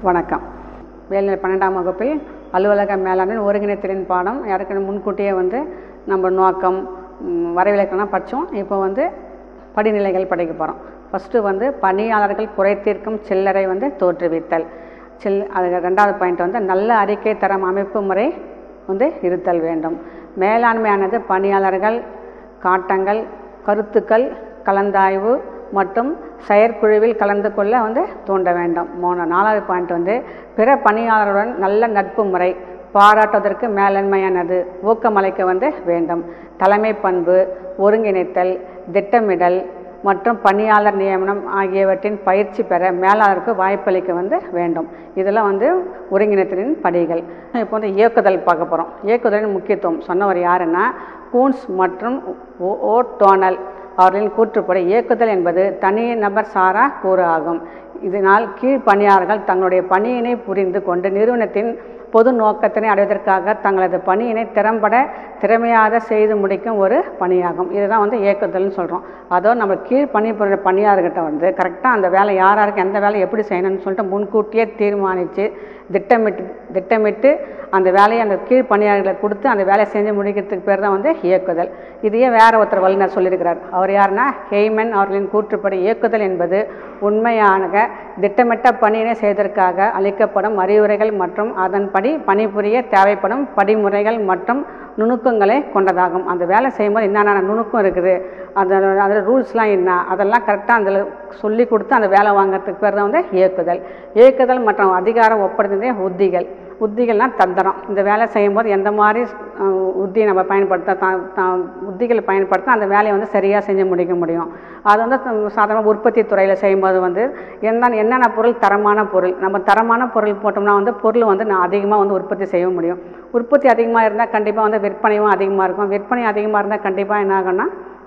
வணக்கம் வேலை பன்னெண்டாம் வகுப்பில் அலுவலக மேலாண்மை ஒருங்கிணைத்தலின் பாடம் ஏற்கனவே முன்கூட்டியே வந்து நம்ம நோக்கம் ம், வரைவிலக்கணம் படித்தோம் இப்போ வந்து படிநிலைகள் படிக்க போகிறோம் ஃபஸ்ட்டு வந்து பணியாளர்கள் குறைத்தீர்க்கும் சில்லறை வந்து தோற்றுவித்தல் சில் அது ரெண்டாவது பாயிண்ட் வந்து நல்ல அறிக்கை தரம் அமைப்பு முறை வந்து இருத்தல் வேண்டும் மேலாண்மையானது பணியாளர்கள் காட்டங்கள் கருத்துக்கள் கலந்தாய்வு மற்றும் செயற்குழுவில் கலந்து கொள்ள வந்து தூண்ட வேண்டும் மூணு நாலாவது பாயிண்ட் வந்து பிற பணியாளருடன் நல்ல நட்பு முறை பாராட்டுவதற்கு மேலாண்மையானது ஊக்கமளிக்க வந்து வேண்டும் தலைமை பண்பு ஒருங்கிணைத்தல் திட்டமிடல் மற்றும் பணியாளர் நியமனம் ஆகியவற்றின் பயிற்சி பெற மேலாளருக்கு வாய்ப்பளிக்க வந்து வேண்டும் இதெல்லாம் வந்து ஒருங்கிணைத்தலின் படிகள் இப்போ வந்து இயக்குதல் பார்க்க போகிறோம் இயக்குதலின் முக்கியத்துவம் சொன்னவர் யாருன்னா கூன்ஸ் மற்றும் ஓ ஓ டோனல் அவர்களின் கூற்றுப்படி இயக்குதல் என்பது தனி நபர் சாரா கூறு ஆகும் இதனால் கீழ் பணியாளர்கள் தங்களுடைய பணியினை புரிந்து கொண்டு நிறுவனத்தின் பொது நோக்கத்தினை அடைவதற்காக தங்களது பணியினை திறம்பட திறமையாக செய்து முடிக்கும் ஒரு பணியாகும் இதுதான் வந்து இயக்குதல்னு சொல்கிறோம் அதோ நம்ம கீழ் பணிபுரிகிற பணியாளர்கிட்ட வந்து கரெக்டாக அந்த வேலை யார் யாருக்கு எந்த வேலை எப்படி செய்யணும்னு சொல்லிட்டு முன்கூட்டியே தீர்மானித்து திட்டமிட்டு திட்டமிட்டு அந்த வேலையை அந்த கீழ் பணியாளர்களை கொடுத்து அந்த வேலையை செஞ்சு முடிக்கிறதுக்கு பேர் தான் வந்து இயக்குதல் இதையே வேற ஒருத்தர் வல்லுநர் சொல்லியிருக்கிறார் அவர் யாருன்னா ஹெய்மன் அவர்களின் கூற்றுப்படி இயக்குதல் என்பது உண்மையான திட்டமிட்ட பணியினை செய்வதற்காக அளிக்கப்படும் அறிவுரைகள் மற்றும் அதன்படி பணிபுரிய தேவைப்படும் படிமுறைகள் மற்றும் நுணுக்கங்களை கொண்டதாகும் அந்த வேலை செய்யும்போது என்னென்ன நுணுக்கம் இருக்குது அந்த அதில் ரூல்ஸ்லாம் என்ன அதெல்லாம் கரெக்டாக அதில் சொல்லி கொடுத்து அந்த வேலை வாங்குறதுக்கு பேர் தான் வந்து இயக்குதல் இயக்குதல் மற்றும் அதிகாரம் ஒப்படைத்ததே உத்திகள் உத்திகள்னால் தந்திரம் இந்த வேலை செய்யும்போது எந்த மாதிரி அஹ், உத்தியை நம்ம பயன்படுத்த தான் தான் உத்திகளை பயன்படுத்த அந்த வேலையை வந்து சரியாக செஞ்சு முடிக்க முடியும் அது வந்து சாதாரண உற்பத்தி துறையில் செய்யும்போது வந்து என்ன என்னென்ன பொருள் தரமான பொருள் நம்ம தரமான பொருள் போட்டோம்னா வந்து பொருள் வந்து நான் அதிகமாக வந்து உற்பத்தி செய்ய முடியும் உற்பத்தி அதிகமாக இருந்தால் கண்டிப்பாக வந்து விற்பனையும் அதிகமாக இருக்கும் விற்பனை அதிகமாக இருந்தால் கண்டிப்பாக என்ன ஆகும்னா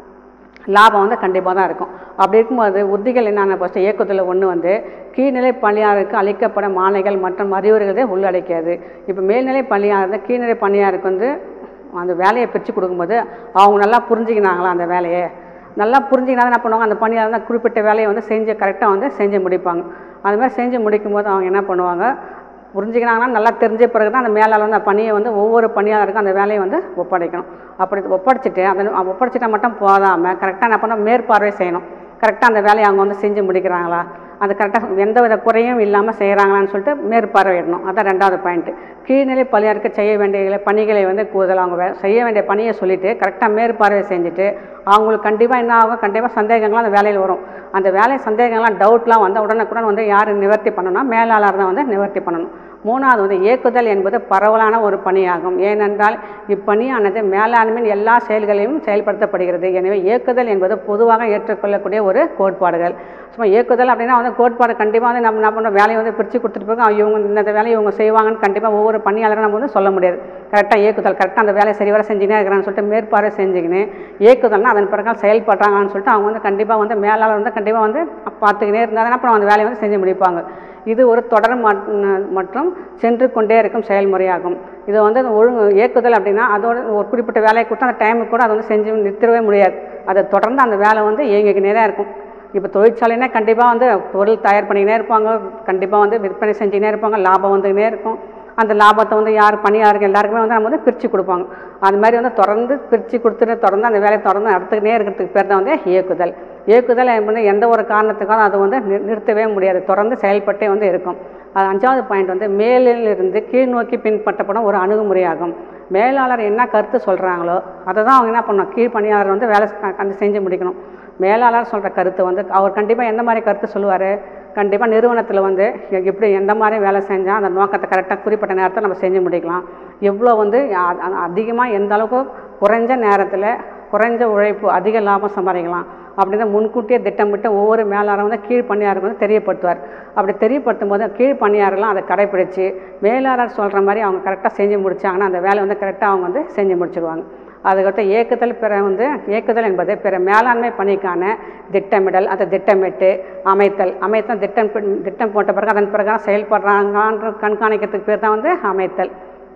லாபம் வந்து கண்டிப்பாக தான் இருக்கும் அப்படி இருக்கும்போது உத்திகள் என்னென்ன ஃபஸ்ட்டு இயக்கத்தில் ஒன்று வந்து கீழ்நிலை பணியாளருக்கு அளிக்கப்படும் ஆணைகள் மற்றும் அறிவுரைகளை உள்ளடக்கியது இப்போ மேல்நிலை பணியாளர் கீழ்நிலை பணியாளருக்கு வந்து அந்த வேலையை பிரித்து கொடுக்கும்போது அவங்க நல்லா புரிஞ்சுக்கினாங்களா அந்த வேலையை நல்லா புரிஞ்சுக்கினா என்ன பண்ணுவாங்க அந்த பணியாளர் தான் குறிப்பிட்ட வேலையை வந்து செஞ்சு கரெக்டாக வந்து செஞ்சு முடிப்பாங்க அது மாதிரி செஞ்சு முடிக்கும்போது அவங்க என்ன பண்ணுவாங்க புரிஞ்சுக்கிறாங்கன்னா நல்லா தெரிஞ்ச பிறகு தான் அந்த மேலாளர் வந்து அந்த பணியை வந்து ஒவ்வொரு பணியாளருக்கும் அந்த வேலையை வந்து ஒப்படைக்கணும் அப்படி ஒப்படைச்சிட்டு அந்த ஒப்படைச்சிட்டா மட்டும் போதாமல் கரெக்டாக என்ன பண்ண மேற்பார்வை செய்யணும் கரெக்டாக அந்த வேலையை அவங்க வந்து செஞ்சு முடிக்கிறாங்களா அது கரெக்டாக எந்த வித குறையும் இல்லாமல் செய்கிறாங்களான்னு சொல்லிட்டு மேற்பார்வையிடணும் அதான் ரெண்டாவது பாயிண்ட்டு கீழ்நிலை பணியாளருக்கு செய்ய வேண்டிய பணிகளை வந்து கூடுதல் அவங்க வே- செய்ய வேண்டிய பணியை சொல்லிவிட்டு கரெக்டாக மேற்பார்வை செஞ்சுட்டு அவங்களுக்கு கண்டிப்பாக என்ன ஆகும் கண்டிப்பாக சந்தேகங்கள்லாம் அந்த வேலையில் வரும் அந்த வேலை சந்தேகங்கள்லாம் டவுட்லாம் வந்து உடனுக்குடன் வந்து யார் நிவர்த்தி பண்ணணும்னா மேலாளர் தான் வந்து நிவர்த்தி பண்ணணும் மூணாவது வந்து இயக்குதல் என்பது பரவலான ஒரு பணியாகும் ஏனென்றால் இப்பணியானது மேலாண்மையின் எல்லா செயல்களையும் செயல்படுத்தப்படுகிறது எனவே இயக்குதல் என்பது பொதுவாக ஏற்றுக்கொள்ளக்கூடிய ஒரு கோட்பாடுகள் சும்மா இயக்குதல் அப்படின்னா வந்து கோட்பாடு கண்டிப்பாக வந்து நம்ம என்ன பண்ணுறோம் வேலையை வந்து பிரித்து கொடுத்துட்டு போக இவங்க இந்த வேலையை இவங்க செய்வாங்கன்னு கண்டிப்பாக ஒவ்வொரு பணியாளரும் நம்ம வந்து சொல்ல முடியாது கரெக்டாக இயக்குதல் கரெக்டாக அந்த வேலையை சரிவர செஞ்சுனே இருக்கிறான்னு சொல்லிட்டு மேற்பார்வை செஞ்சுக்கின்னு இயக்குதல்னா அதன் பிறகு செயல்படுறாங்கன்னு சொல்லிட்டு அவங்க வந்து கண்டிப்பாக வந்து மேலாளர் வந்து கண்டிப்பாக வந்து பார்த்துக்கினே இருந்தால் அப்புறம் அந்த வேலையை வந்து செஞ்சு முடிப்பாங்க இது ஒரு தொடர் மட்- மற்றும் சென்று கொண்டே இருக்கும் செயல்முறையாகும் இது வந்து ஒழுங்கு இயக்குதல் அப்படின்னா அதோட ஒரு குறிப்பிட்ட வேலையை கொடுத்து அந்த டைமுக்கு கூட அதை வந்து செஞ்சு நிறுத்தவே முடியாது அதை தொடர்ந்து அந்த வேலை வந்து இயங்கிக்கினே தான் இருக்கும் இப்போ தொழிற்சாலைனா கண்டிப்பாக வந்து பொருள் தயார் பண்ணிக்கினே இருப்பாங்க கண்டிப்பாக வந்து விற்பனை செஞ்சுக்கினே இருப்பாங்க லாபம் வந்துக்கினே இருக்கும் அந்த லாபத்தை வந்து யார் பணியாளர்கள் எல்லாருக்குமே வந்து நம்ம வந்து பிரித்து கொடுப்பாங்க அது மாதிரி வந்து தொடர்ந்து பிரித்து கொடுத்துட்டு தொடர்ந்து அந்த வேலையை தொடர்ந்து நடத்துக்கினே இருக்கிறதுக்கு பேர் தான் வந்து இயக்குதல் இயக்குதல் என்பது எந்த ஒரு காரணத்துக்காக அது வந்து நிறு- நிறுத்தவே முடியாது தொடர்ந்து செயல்பட்டே வந்து இருக்கும் அது அஞ்சாவது பாயிண்ட் வந்து மேலிருந்து கீழ் நோக்கி பின்பற்றப்படும் ஒரு அணுகுமுறையாகும் மேலாளர் என்ன கருத்து சொல்கிறாங்களோ அதை தான் அவங்க என்ன பண்ணணும் கீழ் பணியாளர் வந்து வேலை செ- அந்த செஞ்சு முடிக்கணும் மேலாளர் சொல்கிற கருத்து வந்து அவர் கண்டிப்பாக எந்த மாதிரி கருத்து சொல்லுவார் கண்டிப்பாக நிறுவனத்தில் வந்து எ- எப்படி எந்த மாதிரி வேலை செஞ்சால் அந்த நோக்கத்தை கரெக்டாக குறிப்பிட்ட நேரத்தில் நம்ம செஞ்சு முடிக்கலாம் எவ்வளோ வந்து அதிகமாக எந்த அளவுக்கு குறைஞ்ச நேரத்தில் குறைஞ்ச உழைப்பு அதிக லாபம் சம்பாதிக்கலாம் அப்படின்னு முன்கூட்டியே திட்டமிட்டு ஒவ்வொரு மேலாளரும் வந்து கீழ் பணியாளருக்கு வந்து தெரியப்படுத்துவார் அப்படி தெரியப்படுத்தும் போது கீழ் பணியாளர்லாம் அதை கடைப்பிடிச்சு மேலாளர் சொல்கிற மாதிரி அவங்க கரெக்டாக செஞ்சு முடிச்சாங்கன்னா அந்த வேலையை வந்து கரெக்டாக அவங்க வந்து செஞ்சு முடிச்சிடுவாங்க அதுக்கடுத்து இயக்குதல் பிற வந்து இயக்குதல் என்பது பிற மேலாண்மை பணிக்கான திட்டமிடல் அதை திட்டமிட்டு அமைத்தல் அமைத்தல் திட்டம் பின்- திட்டம் போட்ட பிறகு அதன் பிறகு செயல்படுறாங்கன்ற கண்காணிக்கிறதுக்கு பேர் தான் வந்து அமைத்தல்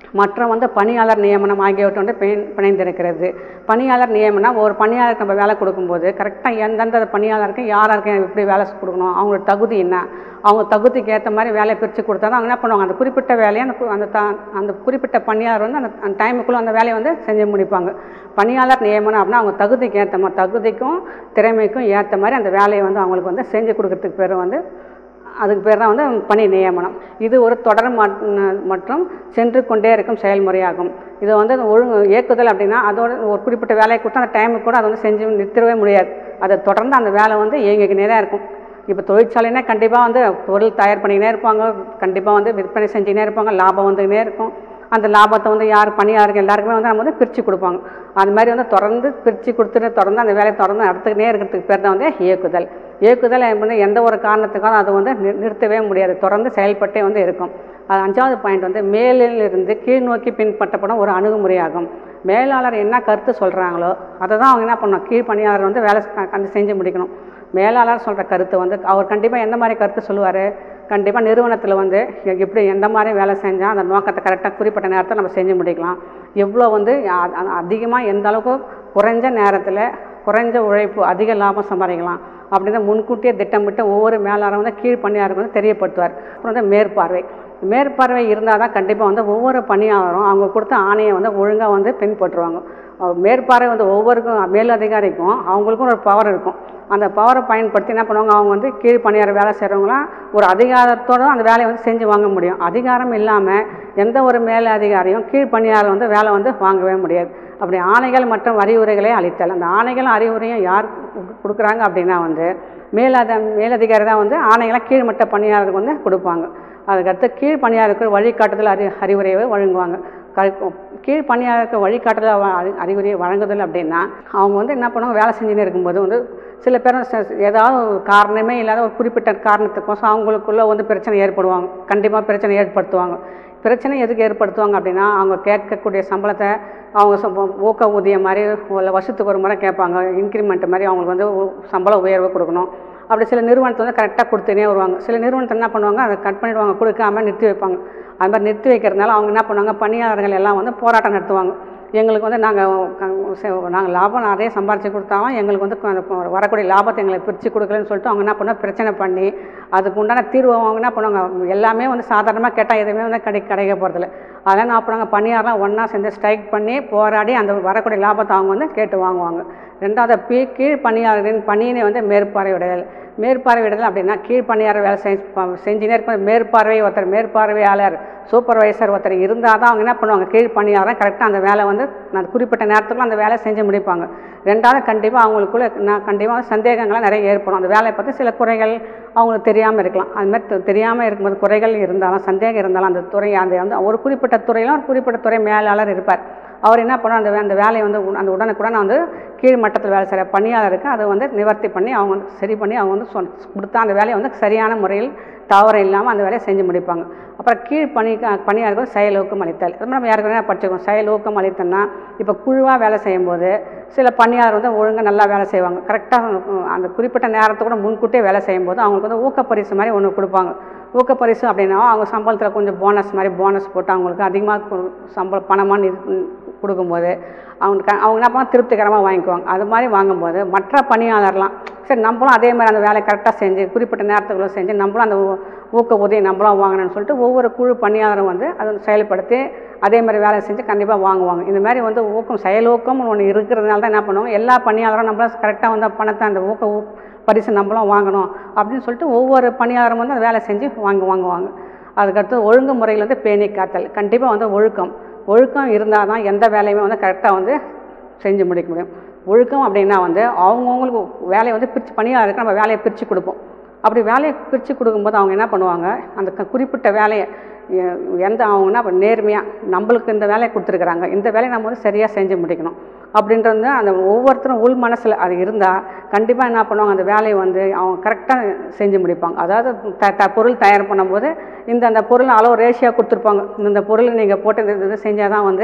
மற்றும் வந்து பணியாளர் நியமனம் ஆகியவற்றை வந்து பிணை பிணைந்திருக்கிறது பணியாளர் நியமனம் ஒரு பணியாளருக்கு நம்ம வேலை கொடுக்கும்போது கரெக்டாக எந்தெந்த பணியாளருக்கு யாராருக்கு எப்படி வேலை கொடுக்கணும் அவங்களோட தகுதி என்ன அவங்க தகுதிக்கு ஏற்ற மாதிரி வேலையை பிரித்து கொடுத்தா தான் அவங்க என்ன பண்ணுவாங்க அந்த குறிப்பிட்ட வேலையை அந்த கு- அந்த த அந்த குறிப்பிட்ட பணியாளர் வந்து அந்த அந்த டைமுக்குள்ளே அந்த வேலையை வந்து செஞ்சு முடிப்பாங்க பணியாளர் நியமனம் அப்படின்னா அவங்க தகுதிக்கு ஏற்ற மாதிரி தகுதிக்கும் திறமைக்கும் ஏற்ற மாதிரி அந்த வேலையை வந்து அவங்களுக்கு வந்து செஞ்சு கொடுக்கறதுக்கு பேர் வந்து அதுக்கு பேர் தான் வந்து பணி நியமனம் இது ஒரு தொடர் மட்- மற்றும் சென்று கொண்டே இருக்கும் செயல்முறையாகும் இது வந்து ஒழுங்கு இயக்குதல் அப்படின்னா அதோட ஒரு குறிப்பிட்ட வேலையை கொடுத்தா அந்த டைமுக்கு கூட அதை வந்து செஞ்சு நிறுத்தவே முடியாது அதை தொடர்ந்து அந்த வேலை வந்து இயங்கிக்கினே தான் இருக்கும் இப்போ தொழிற்சாலைனா கண்டிப்பாக வந்து பொருள் தயார் பண்ணிக்கினே இருப்பாங்க கண்டிப்பாக வந்து விற்பனை செஞ்சுக்கினே இருப்பாங்க லாபம் வந்துக்கினே இருக்கும் அந்த லாபத்தை வந்து யார் பணியாளர்கள் எல்லாருக்குமே வந்து நம்ம வந்து பிரித்து கொடுப்பாங்க அது மாதிரி வந்து தொடர்ந்து பிரித்து கொடுத்துட்டு தொடர்ந்து அந்த வேலையை தொடர்ந்து நடத்துக்கிட்டே இருக்கிறதுக்கு பேர் தான் வந்து இயக்குதல் இயக்குதல் வந்து எந்த ஒரு காரணத்துக்காக அது வந்து நிறு- நிறுத்தவே முடியாது தொடர்ந்து செயல்பட்டே வந்து இருக்கும் அது அஞ்சாவது பாயிண்ட் வந்து மேலிருந்து கீழ் நோக்கி பின்பற்றப்படும் ஒரு அணுகுமுறையாகும் மேலாளர் என்ன கருத்து சொல்கிறாங்களோ அதை தான் அவங்க என்ன பண்ணணும் கீழ் பணியாளர் வந்து வேலை செ- அந்த செஞ்சு முடிக்கணும் மேலாளர் சொல்கிற கருத்து வந்து அவர் கண்டிப்பாக எந்த மாதிரி கருத்து சொல்லுவார் கண்டிப்பாக நிறுவனத்தில் வந்து எ- எப்படி எந்த மாதிரி வேலை செஞ்சால் அந்த நோக்கத்தை கரெக்டாக குறிப்பிட்ட நேரத்தில் நம்ம செஞ்சு முடிக்கலாம் எவ்வளோ வந்து அதிகமாக எந்த அளவுக்கு குறைஞ்ச நேரத்தில் குறைஞ்ச உழைப்பு அதிக லாபம் சம்பாதிக்கலாம் அப்படின்னு முன்கூட்டியே திட்டமிட்டு ஒவ்வொரு மேலாளரும் வந்து கீழ் பணியாளருக்கு வந்து தெரியப்படுத்துவார் அப்புறம் வந்து மேற்பார்வை மேற்பார்வை இருந்தால் தான் கண்டிப்பாக வந்து ஒவ்வொரு பணியாளரும் அவங்க கொடுத்த ஆணையை வந்து ஒழுங்காக வந்து பின்பற்றுவாங்க அஹ் மேற்பார்வை வந்து ஒவ்வொருக்கும் மேலதிகாரிக்கும் அவங்களுக்கும் ஒரு பவர் இருக்கும் அந்த பவரை பயன்படுத்தி என்ன பண்ணுவாங்க அவங்க வந்து கீழ் பணியாளர் வேலை செய்கிறவங்களாம் ஒரு அதிகாரத்தோட அந்த வேலையை வந்து செஞ்சு வாங்க முடியும் அதிகாரம் இல்லாமல் எந்த ஒரு மேல் அதிகாரியும் கீழ் பணியாளர் வந்து வேலை வந்து வாங்கவே முடியாது அப்படி ஆணைகள் மற்றும் அறிவுரைகளை அளித்தல் அந்த ஆணைகளும் அறிவுரையும் யார் கு- கொடுக்குறாங்க அப்படின்னா வந்து மேலத மேலதிகாரி தான் வந்து ஆணைகளை கீழ்மட்ட பணியாளருக்கு வந்து கொடுப்பாங்க அதுக்கடுத்து கீழ் பணியாளருக்கு வழிகாட்டுதல் அறி அறிவுரையை வழங்குவாங்க க- கீழ் பணியாளருக்கு வழிகாட்டுதல் வ- அறி- அறிவுரையை வழங்குதல் அப்படின்னா அவங்க வந்து என்ன பண்ணுவாங்க வேலை செஞ்சுன்னு இருக்கும்போது வந்து சில பேர் ச- ஏதாவது ஒரு காரணமே இல்லாத ஒரு குறிப்பிட்ட காரணத்துக்கோசம் அவங்களுக்குள்ள வந்து பிரச்சனை ஏற்படுவாங்க கண்டிப்பாக பிரச்சனை ஏற்படுத்துவாங்க பிரச்சனை எதுக்கு ஏற்படுத்துவாங்க அப்படின்னா அவங்க கேட்கக்கூடிய சம்பளத்தை அவங்க சம்ப- ஊக்க ஊதியம் மாதிரி இல்லை வருஷத்துக்கு ஒரு முறை கேட்பாங்க இன்க்ரிமெண்ட் மாதிரி அவங்களுக்கு வந்து உ- சம்பள உயர்வு கொடுக்கணும் அப்படி சில நிறுவனத்தை வந்து கரெக்டாக கொடுத்துனே வருவாங்க சில நிறுவனத்தை என்ன பண்ணுவாங்க அதை கட் பண்ணிடுவாங்க கொடுக்காம நிறுத்தி வைப்பாங்க அது மாதிரி நிறுத்தி வைக்கிறதுனால அவங்க என்ன பண்ணுவாங்க பணியாளர்கள் எல்லாம் வந்து போராட்டம் நடத்துவாங்க எங்களுக்கு வந்து நாங்கள் நாங்கள் லாபம் நிறைய சம்பாரித்து கொடுத்தாலும் எங்களுக்கு வந்து அந்த ப- வரக்கூடிய லாபத்தை எங்களுக்கு பிரித்து கொடுக்கலன்னு சொல்லிட்டு அவங்க என்ன பண்ணுவாங்க பிரச்சனை பண்ணி அதுக்கு உண்டான தீர்வு அவங்க என்ன பண்ணுவாங்க எல்லாமே வந்து சாதாரணமாக கேட்டால் எதுவுமே வந்து கிடை கிடைக்க போகிறதில்ல அதெல்லாம் என்ன பண்ணுவாங்க பணியாரெலாம் ஒன்றா சேர்ந்து ஸ்ட்ரைக் பண்ணி போராடி அந்த வரக்கூடிய லாபத்தை அவங்க வந்து கேட்டு வாங்குவாங்க ரெண்டாவது பீ கீழ் பணியாளர்களின் பணியினை வந்து மேற்பார்வையிடுதல் மேற்பார்வையிடுதல் அப்படின்னா கீழ் பணியாளர் வேலை செஞ்சு ப- செஞ்சுனே இருக்கும் மேற்பார்வை ஒருத்தர் மேற்பார்வையாளர் சூப்பர்வைசர் ஒருத்தர் இருந்தால் தான் அவங்க என்ன பண்ணுவாங்க கீழ் பணியாளர் கரெக்டாக அந்த வேலை வந்து அந்த குறிப்பிட்ட நேரத்துக்குள்ள அந்த வேலையை செஞ்சு முடிப்பாங்க ரெண்டாவது கண்டிப்பாக அவங்களுக்குள்ள நான் கண்டிப்பாக சந்தேகங்கள்லாம் நிறைய ஏற்படும் அந்த வேலையை பற்றி சில குறைகள் அவங்களுக்கு தெரியாமல் இருக்கலாம் அது மாதிரி தெ- தெரியாமல் இருக்கும்போது குறைகள் இருந்தாலும் சந்தேகம் இருந்தாலும் அந்த துறை அந்த வந்து ஒரு குறிப்பிட்ட துறையிலும் ஒரு குறிப்பிட்ட துறை மேலாளர் இருப்பார் அவர் என்ன பண்ணுவார் அந்த வே- அந்த வேலையை வந்து உட- அந்த உடனுக்குடன் வந்து கீழ் மட்டத்தில் வேலை செய்கிற பணியாளருக்கு அதை வந்து நிவர்த்தி பண்ணி அவங்க வந்து சரி பண்ணி அவங்க வந்து சொல் கொடுத்தா அந்த வேலையை வந்து சரியான முறையில் தவறு இல்லாமல் அந்த வேலையை செஞ்சு முடிப்பாங்க அப்புறம் கீழ் பணி பணியாளர்கள் செயல் ஊக்கம் அளித்தல் அது மாதிரி நம்ம யாருக்குமே படிச்சிருக்கோம் செயல் ஊக்கம் அளித்தல்னா இப்போ குழுவாக வேலை செய்யும்போது சில பணியாளர் வந்து ஒழுங்காக நல்லா வேலை செய்வாங்க கரெக்டாக அந்த குறிப்பிட்ட நேரத்துக்கு கூட முன்கூட்டியே வேலை செய்யும்போது அவங்களுக்கு வந்து ஊக்கப்பரிசு மாதிரி ஒன்று கொடுப்பாங்க ஊக்கப்பரிசு அப்படின்னா அவங்க சம்பளத்தில் கொஞ்சம் போனஸ் மாதிரி போனஸ் போட்டு அவங்களுக்கு அதிகமாக சம்பளம் பணமாக கொடுக்கும்போது அவங்க அவங்க என்ன பண்ணுவாங்க திருப்திகரமாக வாங்கிக்குவாங்க அது மாதிரி வாங்கும்போது மற்ற பணியாளர்லாம் சரி நம்மளும் அதே மாதிரி அந்த வேலையை கரெக்டாக செஞ்சு குறிப்பிட்ட நேரத்துக்குள்ள செஞ்சு நம்மளும் அந்த ஊ- ஊக்க உதவி நம்மளும் வாங்கணும்னு சொல்லிட்டு ஒவ்வொரு குழு பணியாளரும் வந்து அதை செயல்படுத்தி அதே மாதிரி வேலை செஞ்சு கண்டிப்பாக வாங்குவாங்க இந்த மாதிரி வந்து ஊக்கம் செயலூக்கம்னு ஒன்று இருக்கிறதுனால தான் என்ன பண்ணுவாங்க எல்லா பணியாளரும் நம்மள கரெக்டாக வந்து பணத்தை அந்த ஊக்க ஊ- பரிசு நம்மளும் வாங்கணும் அப்படின்னு சொல்லிட்டு ஒவ்வொரு பணியாளரும் வந்து அந்த வேலை செஞ்சு வாங்க வாங்குவாங்க அதுக்கடுத்து ஒழுங்கு முறையில் வந்து பேணி காத்தல் கண்டிப்பாக வந்து ஒழுக்கம் ஒழுக்கம் இருந்தால் தான் எந்த வேலையுமே வந்து கரெக்டாக வந்து செஞ்சு முடிக்க முடியும் ஒழுக்கம் அப்படின்னா வந்து அவங்கவுங்களுக்கு வேலையை வந்து பிரித்து பணியாளருக்கு நம்ம வேலையை பிரித்து கொடுப்போம் அப்படி வேலையை பிரித்து கொடுக்கும்போது அவங்க என்ன பண்ணுவாங்க அந்த க- குறிப்பிட்ட வேலையை எ- எந்த அவங்க என்ன பண்ண- நேர்மையாக நம்மளுக்கு இந்த வேலையை கொடுத்துருக்குறாங்க இந்த வேலையை நம்ம வந்து சரியாக செஞ்சு முடிக்கணும் அப்படின்றது அந்த ஒவ்வொருத்தரும் உள் மனசில் அது இருந்தால் கண்டிப்பாக என்ன பண்ணுவாங்க அந்த வேலையை வந்து அவங்க கரெக்டாக செஞ்சு முடிப்பாங்க அதாவது த த பொருள் தயார் பண்ணும்போது இந்த அந்த பொருள் அளவு ரேஷியாக கொடுத்துருப்பாங்க இந்த பொருள் நீங்கள் போட்டு இந்த இது செஞ்சால் தான் வந்து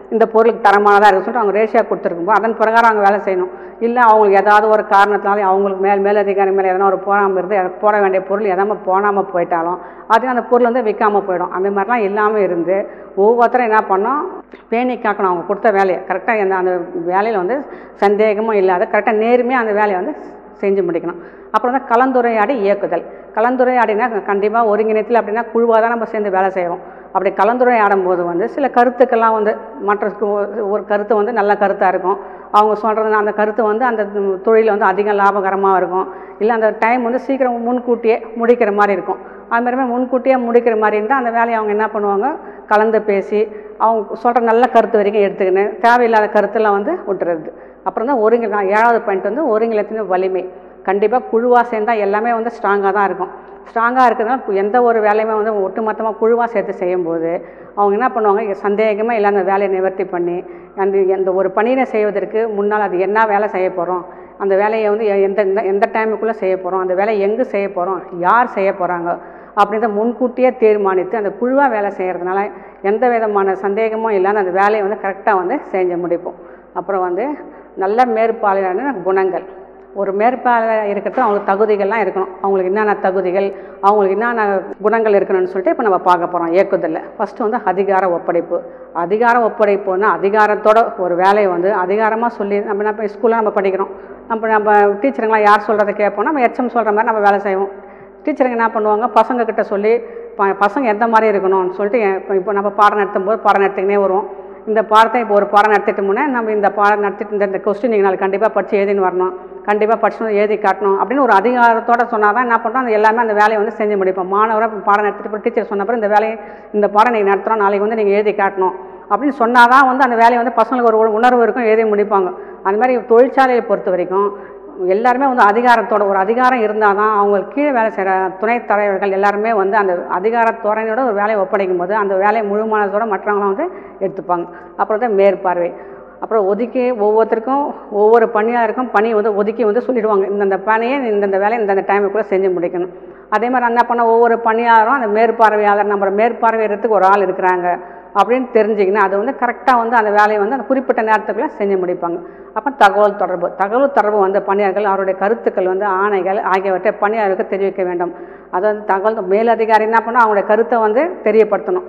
இந்த பொருளுக்கு தரமானதாக இருக்குன்னு சொல்லிட்டு அவங்க ரேஷியா கொடுத்துருக்கும்போது அதன் பிரகாரம் அவங்க வேலை செய்யணும் இல்லை அவங்களுக்கு ஏதாவது ஒரு காரணத்தினால அவங்களுக்கு மேல் மேலதிகாரி மேலே எதனா ஒரு போகாமல் இருந்து அது போட வேண்டிய பொருள் எதாமல் போனாமல் போயிட்டாலும் அது அந்த பொருள் வந்து விற்காமல் போயிடும் அந்த மாதிரிலாம் இல்லாமல் இருந்து ஒவ்வொருத்தரும் என்ன பண்ணோம் பேணி காக்கணும் அவங்க கொடுத்த வேலையை கரெக்டாக அந்த அந்த வேலையில் வந்து சந்தேகமும் இல்லாத கரெக்டாக நேர்மையாக அந்த வேலையை வந்து செஞ்சு முடிக்கணும் அப்புறம் வந்து கலந்துரையாடி இயக்குதல் கலந்துரையாடினா கண்டிப்பாக ஒருங்கிணைத்தில் அப்படின்னா குழுவாக தான் நம்ம சேர்ந்து வேலை செய்வோம் அப்படி கலந்துரையாடும் போது வந்து சில கருத்துக்கள்லாம் வந்து மற்ற ஒரு கருத்து வந்து நல்ல கருத்தாக இருக்கும் அவங்க சொல்கிறது அந்த கருத்து வந்து அந்த தொழில் வந்து அதிக லாபகரமாக இருக்கும் இல்லை அந்த டைம் வந்து சீக்கிரம் முன்கூட்டியே முடிக்கிற மாதிரி இருக்கும் அது மாதிரி முன்கூட்டியே முடிக்கிற மாதிரி இருந்தால் அந்த வேலையை அவங்க என்ன பண்ணுவாங்க கலந்து பேசி அவங்க சொல்கிற நல்ல கருத்து வரைக்கும் எடுத்துக்கின்னு தேவையில்லாத கருத்தெல்லாம் வந்து விட்டுறது அப்புறம் தான் ஒருங்கி ஏழாவது பாயிண்ட் வந்து ஒருங்கிலத்தின் வலிமை கண்டிப்பாக குழுவாக சேர்ந்தால் எல்லாமே வந்து ஸ்ட்ராங்காக தான் இருக்கும் ஸ்ட்ராங்காக இருக்கிறதுனால எந்த ஒரு வேலையுமே வந்து ஒட்டுமொத்தமாக குழுவாக சேர்த்து செய்யும்போது அவங்க என்ன பண்ணுவாங்க சந்தேகமாக இல்லை அந்த வேலையை நிவர்த்தி பண்ணி அந்த எந்த ஒரு பணியை செய்வதற்கு முன்னால் அது என்ன வேலை செய்ய போகிறோம் அந்த வேலையை வந்து எந்த எந்த எந்த டைமுக்குள்ளே செய்ய போகிறோம் அந்த வேலையை எங்கே செய்ய போகிறோம் யார் செய்ய போகிறாங்க அப்படின்றத முன்கூட்டியே தீர்மானித்து அந்த குழுவாக வேலை செய்கிறதுனால எந்த விதமான சந்தேகமும் இல்லாமல் அந்த வேலையை வந்து கரெக்டாக வந்து செஞ்சு முடிப்போம் அப்புறம் வந்து நல்ல மேற்பார்வையான குணங்கள் ஒரு மேற்பார்வை இருக்கிறது அவங்களுக்கு தகுதிகள்லாம் இருக்கணும் அவங்களுக்கு என்னென்ன தகுதிகள் அவங்களுக்கு என்னென்ன குணங்கள் இருக்கணும்னு சொல்லிட்டு இப்போ நம்ம பார்க்க போகிறோம் இயக்குதலில் ஃபஸ்ட்டு வந்து அதிகார ஒப்படைப்பு அதிகார ஒப்படைப்புன்னா அதிகாரத்தோட ஒரு வேலையை வந்து அதிகாரமாக சொல்லி நம்ம நம்ம ஸ்கூலில் நம்ம படிக்கிறோம் நம்ம நம்ம டீச்சருங்களாம் யார் சொல்கிறத கேட்போம் நம்ம எச்எம் சொல்கிற மாதிரி நம்ம வேலை செய்வோம் டீச்சருங்க என்ன பண்ணுவாங்க பசங்க கிட்ட சொல்லி ப பசங்க எந்த மாதிரி இருக்கணும்னு சொல்லிட்டு இப்போ இப்போ நம்ம பாடம் நடத்தும் போது பாடம் நடத்திக்கினே வருவோம் இந்த பாடத்தை இப்போ ஒரு பாடம் நடத்திட்டு முன்னே நம்ம இந்த பாடம் நடத்திட்டு இந்த இந்த கொஸ்டின் நீங்கள் நாளைக்கு கண்டிப்பாக படித்து எழுதின்னு வரணும் கண்டிப்பாக படிச்சு எழுதி காட்டணும் அப்படின்னு ஒரு அதிகாரத்தோட சொன்னால் தான் என்ன பண்ணுறோம் அந்த எல்லாமே அந்த வேலையை வந்து செஞ்சு முடிப்போம் மாணவராக பாடம் நடத்திட்டு போய் டீச்சர் சொன்ன பிறகு இந்த வேலையை இந்த பாடம் நீங்கள் நடத்துகிறோம் நாளைக்கு வந்து நீங்கள் எழுதி காட்டணும் அப்படின்னு சொன்னால் தான் வந்து அந்த வேலையை வந்து பசங்களுக்கு ஒரு உணர்வு இருக்கும் எழுதி முடிப்பாங்க அந்த மாதிரி தொழிற்சாலையை பொறுத்த வரைக்கும் எல்லாருமே வந்து அதிகாரத்தோட ஒரு அதிகாரம் இருந்தால் தான் அவங்களுக்கு கீழே வேலை செய்கிற துணைத் தலைவர்கள் எல்லாருமே வந்து அந்த அதிகார துறையினோட ஒரு வேலையை ஒப்படைக்கும் போது அந்த வேலையை முழுமானதோட மற்றவங்களும் வந்து எடுத்துப்பாங்க அப்புறம் தான் மேற்பார்வை அப்புறம் ஒதுக்கி ஒவ்வொருத்தருக்கும் ஒவ்வொரு பணியாருக்கும் பணி வந்து ஒதுக்கி வந்து சொல்லிடுவாங்க இந்தந்த பணியை இந்தந்த வேலையை இந்தந்த டைமுக்குள்ளே செஞ்சு முடிக்கணும் அதே மாதிரி என்ன பண்ண ஒவ்வொரு பணியாரும் அந்த மேற்பார்வையாளர் நம்ம மேற்பார்வையிடறதுக்கு ஒரு ஆள் இருக்கிறாங்க அப்படின்னு தெரிஞ்சிங்கன்னா அது வந்து கரெக்டாக வந்து அந்த வேலையை வந்து அந்த குறிப்பிட்ட நேரத்துக்குள்ளே செஞ்சு முடிப்பாங்க அப்போ தகவல் தொடர்பு தகவல் தொடர்பு வந்த பணியாளர்கள் அவருடைய கருத்துக்கள் வந்து ஆணைகள் ஆகியவற்றை பணியாளருக்கு தெரிவிக்க வேண்டும் அதாவது தகவல் மேலதிகாரி என்ன பண்ணால் அவங்களுடைய கருத்தை வந்து தெரியப்படுத்தணும்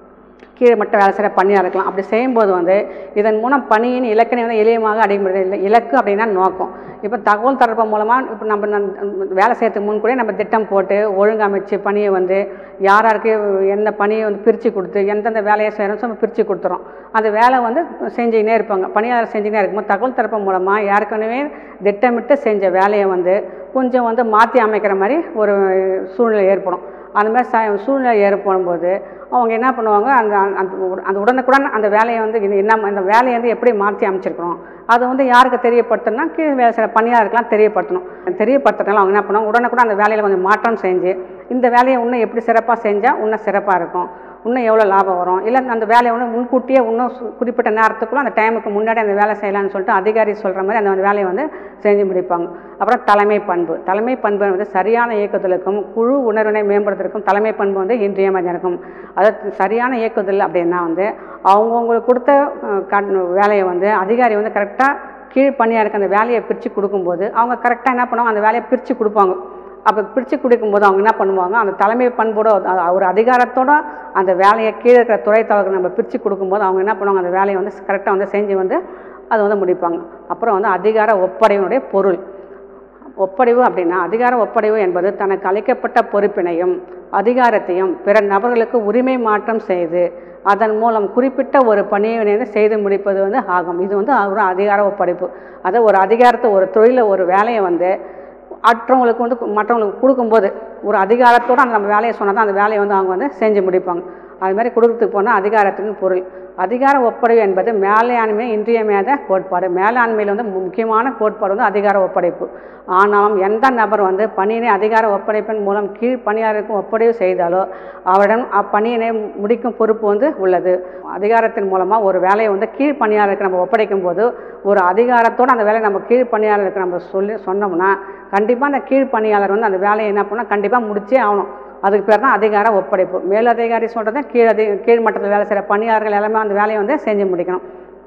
கீழே மட்டும் வேலை செய்கிற பணியாக இருக்கலாம் அப்படி செய்யும்போது வந்து இதன் மூலம் பணியின் இலக்கினை வந்து எளியமாக அடைய முடியாது இல்லை இலக்கு அப்படின்னா நோக்கம் இப்போ தகவல் தொடர்பு மூலமாக இப்போ நம்ம நம் வேலை செய்யறதுக்கு முன் கூட நம்ம திட்டம் போட்டு ஒழுங்கமைச்சு பணியை வந்து யார் யாருக்கு எந்த பணியை வந்து பிரித்து கொடுத்து எந்தெந்த வேலையை செய்யணும்னு சொல்லி பிரித்து கொடுத்துறோம் அந்த வேலை வந்து செஞ்சுக்கினே இருப்பாங்க பணியாளர் செஞ்சுக்கினே இருக்கும்போது தகவல் தரப்பு மூலமாக ஏற்கனவே திட்டமிட்டு செஞ்ச வேலையை வந்து கொஞ்சம் வந்து மாற்றி அமைக்கிற மாதிரி ஒரு சூழ்நிலை ஏற்படும் அந்த மாதிரி ச சூழ்நிலை ஏற்படும்போது அவங்க என்ன பண்ணுவாங்க அந்த அந்த உட- அந்த உடனுக்குடன் அந்த வேலையை வந்து இது என்ன அந்த வேலையை வந்து எப்படி மாற்றி அமைச்சிருக்கிறோம் அதை வந்து யாருக்கு தெரியப்படுத்தணும்னா கீழே வேலை செய்கிற பணியாளருக்கெல்லாம் தெரியப்படுத்தணும் தெரியப்படுத்துறதுனால அவங்க என்ன பண்ணுவாங்க உடனுக்குடன் அந்த வேலையில் கொஞ்சம் மாற்றம் செஞ்சு இந்த வேலையை இன்னும் எப்படி சிறப்பாக செஞ்சால் இன்னும் சிறப்பாக இருக்கும் இன்னும் எவ்வளோ லாபம் வரும் இல்லை அந்த வேலையை வந்து முன்கூட்டியே இன்னும் சு- குறிப்பிட்ட நேரத்துக்குள்ள அந்த டைமுக்கு முன்னாடி அந்த வேலை செய்யலாம்னு சொல்லிட்டு அதிகாரி சொல்கிற மாதிரி அந்த வேலையை வந்து செஞ்சு முடிப்பாங்க அப்புறம் தலைமை பண்பு தலைமை பண்பு வந்து சரியான இயக்குதலுக்கும் குழு உணர்வினை மேம்படுத்துறதுக்கும் தலைமை பண்பு வந்து இன்றியமையாக இருக்கும் அதாவது சரியான இயக்குதல் அப்படின்னா வந்து அவங்கவுங்களுக்கு கொடுத்த அஹ், கண் வேலையை வந்து அதிகாரி வந்து கரெக்டாக கீழ் பணியாருக்கு அந்த வேலையை பிரித்து கொடுக்கும்போது அவங்க கரெக்டாக என்ன பண்ணுவாங்க அந்த வேலையை பிரித்து கொடுப்பாங்க அப்போ பிரித்து கொடுக்கும்போது அவங்க என்ன பண்ணுவாங்க அந்த தலைமை பண்போட அ- ஒரு அதிகாரத்தோட அந்த வேலையை கீழே இருக்கிற துறை தலைவருக்கு நம்ம பிரித்து கொடுக்கும்போது அவங்க என்ன பண்ணுவாங்க அந்த வேலையை வந்து கரெக்டாக வந்து செஞ்சு வந்து அதை வந்து முடிப்பாங்க அப்புறம் வந்து அதிகார ஒப்படைவினுடைய பொருள் ஒப்படைவு அப்படின்னா அதிகார ஒப்படைவு என்பது தனக்கு அளிக்கப்பட்ட பொறுப்பினையும் அதிகாரத்தையும் பிற நபர்களுக்கு உரிமை மாற்றம் செய்து அதன் மூலம் குறிப்பிட்ட ஒரு பணியை வந்து செய்து முடிப்பது வந்து ஆகும் இது வந்து ஒரு அதிகார ஒப்படைப்பு அதை ஒரு அதிகாரத்தை ஒரு தொழிலை ஒரு வேலையை வந்து மற்றவங்களுக்கு வந்து மற்றவங்களுக்கு கொடுக்கும்போது ஒரு அதிகாரத்தோடு அந்த நம்ம வேலையை சொன்னால் தான் அந்த வேலையை வந்து அவங்க வந்து செஞ்சு முடிப்பாங்க அது மாதிரி கொடுக்கறதுக்கு போனால் அதிகாரத்தின் பொருள் அதிகார ஒப்படைவு என்பது மேலாண்மை இன்றியமையாத கோட்பாடு மேலாண்மையில் வந்து முக்கியமான கோட்பாடு வந்து அதிகார ஒப்படைப்பு ஆனாலும் எந்த நபர் வந்து பணியினை அதிகார ஒப்படைப்பின் மூலம் கீழ் பணியாளருக்கு ஒப்படைவு செய்தாலோ அவரிடம் அப்பணியினை முடிக்கும் பொறுப்பு வந்து உள்ளது அதிகாரத்தின் மூலமாக ஒரு வேலையை வந்து கீழ் பணியாளருக்கு நம்ம ஒப்படைக்கும் போது ஒரு அதிகாரத்தோடு அந்த வேலையை நம்ம கீழ் பணியாளருக்கு நம்ம சொல்லி சொன்னோம்னா கண்டிப்பாக அந்த கீழ் பணியாளர் வந்து அந்த வேலையை என்ன பண்ணால் கண்டிப்பாக முடிச்சே ஆகணும் அதுக்கு பேர் தான் அதிகார ஒப்படைப்பு மேலதிகாரி சொல்கிறத கீழ் அதி கீழ் மட்டத்தில் வேலை செய்கிற பணியாளர்கள் எல்லாமே அந்த வேலையை வந்து செஞ்சு முடிக்கணும்